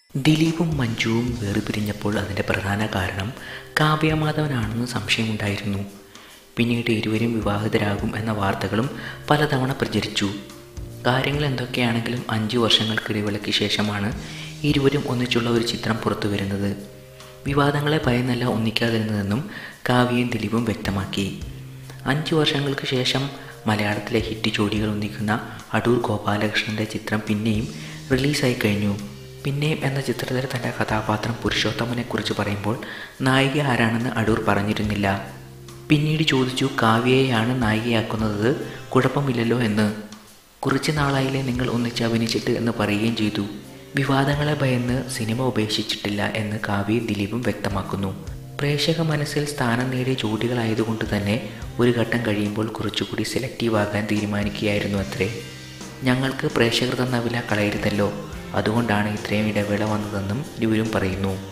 ദിലീപും മഞ്ജുവും വേർപിരിഞ്ഞപ്പോൾ അതിൻ്റെ പ്രധാന കാരണം കാവ്യമാധവനാണെന്ന് സംശയമുണ്ടായിരുന്നു പിന്നീട് ഇരുവരും വിവാഹിതരാകും എന്ന വാർത്തകളും പലതവണ പ്രചരിച്ചു കാര്യങ്ങൾ എന്തൊക്കെയാണെങ്കിലും അഞ്ചു വർഷങ്ങൾക്കിടവേളയ്ക്ക് ശേഷമാണ് ഇരുവരും ഒന്നിച്ചുള്ള ഒരു ചിത്രം പുറത്തു വരുന്നത് വിവാദങ്ങളെ ഭയന്നല്ല ഒന്നിക്കാതിരുന്നതെന്നും കാവ്യയും ദിലീപും വ്യക്തമാക്കി അഞ്ചു വർഷങ്ങൾക്ക് ശേഷം മലയാളത്തിലെ ഹിറ്റ് ജോഡികൾ ഒന്നിക്കുന്ന അടൂർ ഗോപാലകൃഷ്ണൻ്റെ ചിത്രം പിന്നെയും റിലീസായി കഴിഞ്ഞു പിന്നെയും എന്ന ചിത്രത്തിലെ തൻ്റെ കഥാപാത്രം പുരുഷോത്തമനെക്കുറിച്ച് പറയുമ്പോൾ നായിക ആരാണെന്ന് അടൂർ പറഞ്ഞിരുന്നില്ല പിന്നീട് ചോദിച്ചു കാവ്യയെയാണ് നായികയാക്കുന്നത് കുഴപ്പമില്ലല്ലോ എന്ന് കുറച്ച് നാളായില്ലേ നിങ്ങൾ ഒന്നിച്ച് അഭിനയിച്ചിട്ട് എന്ന് പറയുകയും ചെയ്തു വിവാദങ്ങളെ ഭയന്ന് സിനിമ ഉപേക്ഷിച്ചിട്ടില്ല എന്ന് കാവ്യയും ദിലീപും വ്യക്തമാക്കുന്നു പ്രേക്ഷക മനസ്സിൽ സ്ഥാനം നേടിയ ജോഡികളായതുകൊണ്ട് തന്നെ ഒരു ഘട്ടം കഴിയുമ്പോൾ കുറച്ചുകൂടി സെലക്റ്റീവ് ആകാൻ തീരുമാനിക്കുകയായിരുന്നു അത്രേ ഞങ്ങൾക്ക് പ്രേക്ഷകർ തന്ന വില കളയരുതല്ലോ അതുകൊണ്ടാണ് ഇത്രയും ഇടവേള വന്നതെന്നും ഇരുവരും പറയുന്നു